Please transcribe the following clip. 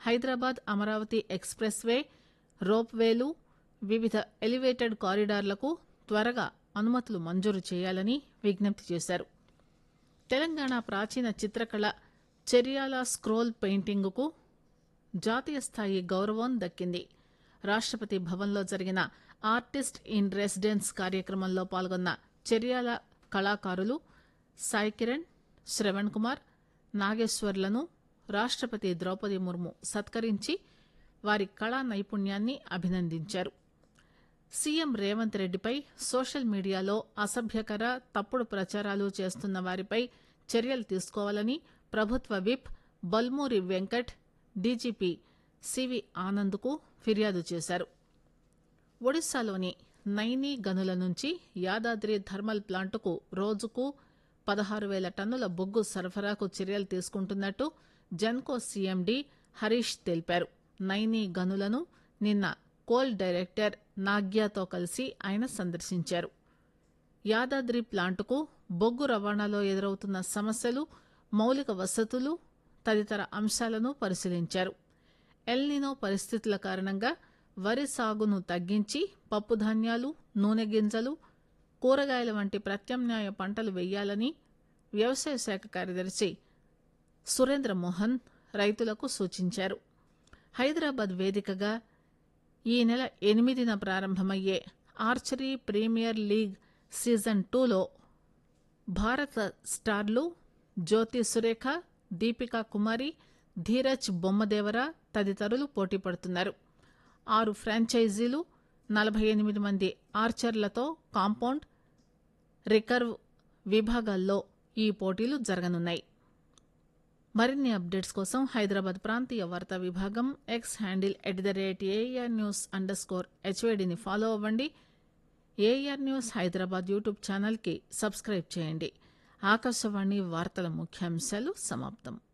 Hyderabad Amaravati expressway rope వేలు వివిధ elevated కారిడార్లకు త్వరగా అనుమతులు మంజూరు చేయాలని విజ్ఞప్తి చేశారు తెలంగాణ ప్రాచీన చిత్రకళ చెరియాల స్క్రోల్ పెయింటింగుకు జాతీయ స్థాయి గౌరవం దక్కింది రాష్టపతి భవన్లో జరిగిన ఆర్టిస్ట్ ఇన్ రెసిడెన్స్ కార్యక్రమంలో పాల్గొన్న చెరియాల కళాకారులు సాయి కిరణ్ శ్రవణ్ కుమార్ నాగేశ్వర్లను రాష్టపతి ద్రౌపది ముర్ము సత్కరించి వారి కళా నైపుణ్యాన్ని అభినందించారు సీఎం రేవంత్ రెడ్డిపై సోషల్ మీడియాలో అసభ్యకర తప్పుడు ప్రచారాలు చేస్తున్న వారిపై చర్యలు తీసుకోవాలని ప్రభుత్వ whip Balmoori Venkat DGP CV ఆనంద్కు ఫిర్యాదు చేశారు ఒడిశాలోని నైనీ గనుల నుంచి యాదాద్రి థర్మల్ ప్లాంటుకు రోజుకు పదహారు వేల టన్నుల బొగ్గు సరఫరాకు చర్యలు తీసుకుంటున్నట్టు జెన్కో సీఎండీ హరీష్ తెలిపారు నైనీ గనులను నిన్న కోల్ డైరెక్టర్ నాగ్యాతో కలిసి ఆయన సందర్శించారు యాదాద్రి ప్లాంటుకు బొగ్గు రవాణాలో ఎదురవుతున్న సమస్యలు మౌలిక వసతులు తదితర అంశాలను పరిశీలించారు ఎల్నినో పరిస్థితుల కారణంగా వరి సాగును తగ్గించి పప్పుధాన్యాలు నూనె గింజలు కూరగాయల వంటి ప్రత్యామ్నాయ పంటలు వేయాలని వ్యవసాయ శాఖ కార్యదర్శి సురేంద్ర మోహన్ రైతులకు సూచించారు హైదరాబాద్ వేదికగా ఈ నెల ఎనిమిదిన ప్రారంభమయ్యే ఆర్చరీ ప్రీమియర్ లీగ్ సీజన్ టూలో భారత స్టార్లు జ్యోతి సురేఖ దీపికా కుమారి ధీరజ్ బొమ్మదేవర తదితరులు పోటీ పడుతున్నారు ఆరు ఫ్రాంచైజీలు నలభై ఎనిమిది మంది ఆర్చర్లతో కాంపౌండ్ రికర్వ్ విభాగాల్లో ఈ పోటీలు జరగనున్నాయి మరిన్ని అప్డేట్స్ కోసం హైదరాబాద్ ప్రాంతీయ వార్తా విభాగం X handle at the rate AR news underscore స్కోర్ హెచ్వేడిని ఫాలో అవ్వండి ఏఆర్ న్యూస్ హైదరాబాద్ యూట్యూబ్ ఛానల్కి సబ్స్క్రైబ్ చేయండి ఆకాశవాణి వార్తల ముఖ్యాంశాలు సమాప్తం